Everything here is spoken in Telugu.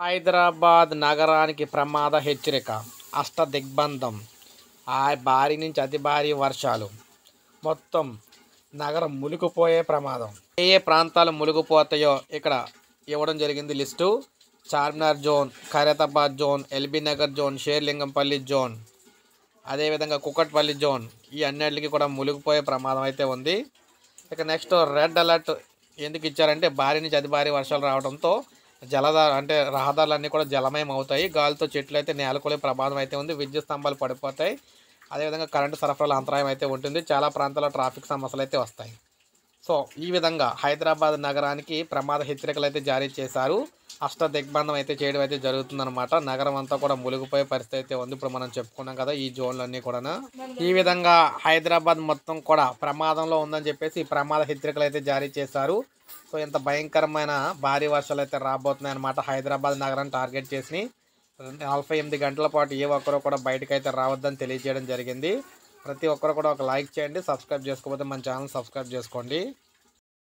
హైదరాబాద్ నగరానికి ప్రమాద హెచ్చరిక అష్ట దిగ్బంధం ఆ భారీ నుంచి అతి భారీ వర్షాలు మొత్తం నగరం మునిగిపోయే ప్రమాదం ఏ ఏ ప్రాంతాలు మునిగిపోతాయో ఇక్కడ ఇవ్వడం జరిగింది list Charminar zone Khairatabad zone LB Nagar zone Serilingampally zone అదేవిధంగా కుక్కట్పల్లి జోన్ ఈ అన్నిటికి కూడా మునిగిపోయే ప్రమాదం అయితే ఉంది ఇక నెక్స్ట్ రెడ్ అలర్ట్ ఎందుకు ఇచ్చారంటే భారీ నుంచి అతి భారీ వర్షాలు రావడంతో జలధార అంటే రహదారులన్నీ కూడా జలమయం అవుతాయి గాలితో చెట్లు అయితే నేలకొలే ప్రమాదం అయితే ఉంది విద్యుత్ స్తంభాలు పడిపోతాయి అదేవిధంగా కరెంటు సరఫరాల అంతరాయం అయితే ఉంటుంది చాలా ప్రాంతాల్లో ట్రాఫిక్ సమస్యలు అయితే వస్తాయి సో ఈ విధంగా హైదరాబాద్ నగరానికి ప్రమాద హెచ్చరికలు అయితే జారీ చేశారు అష్ట దిగ్బంధం అయితే చేయడం అయితే జరుగుతుందన్నమాట నగరం అంతా కూడా మునిగిపోయే పరిస్థితి అయితే ఉంది ఇప్పుడు మనం చెప్పుకున్నాం కదా ఈ జోన్లన్నీ కూడా ఈ విధంగా హైదరాబాద్ మొత్తం కూడా ప్రమాదంలో ఉందని చెప్పేసి ఈ ప్రమాద హెచ్చరికలు అయితే జారీ చేశారు సో ఇంత భయంకరమైన భారీ వర్షాలు అయితే రాబోతున్నాయి అనమాట హైదరాబాద్ నగరాన్ని టార్గెట్ చేసి నలభై ఎనిమిది గంటల పాటు ఏ ఒక్కరు కూడా బయటకు అయితే రావద్దని తెలియజేయడం జరిగింది ప్రతి ఒక్కరు కూడా ఒక లైక్ చేయండి సబ్స్క్రైబ్ చేసుకోకపోతే మన ఛానల్ సబ్స్క్రైబ్ చేసుకోండి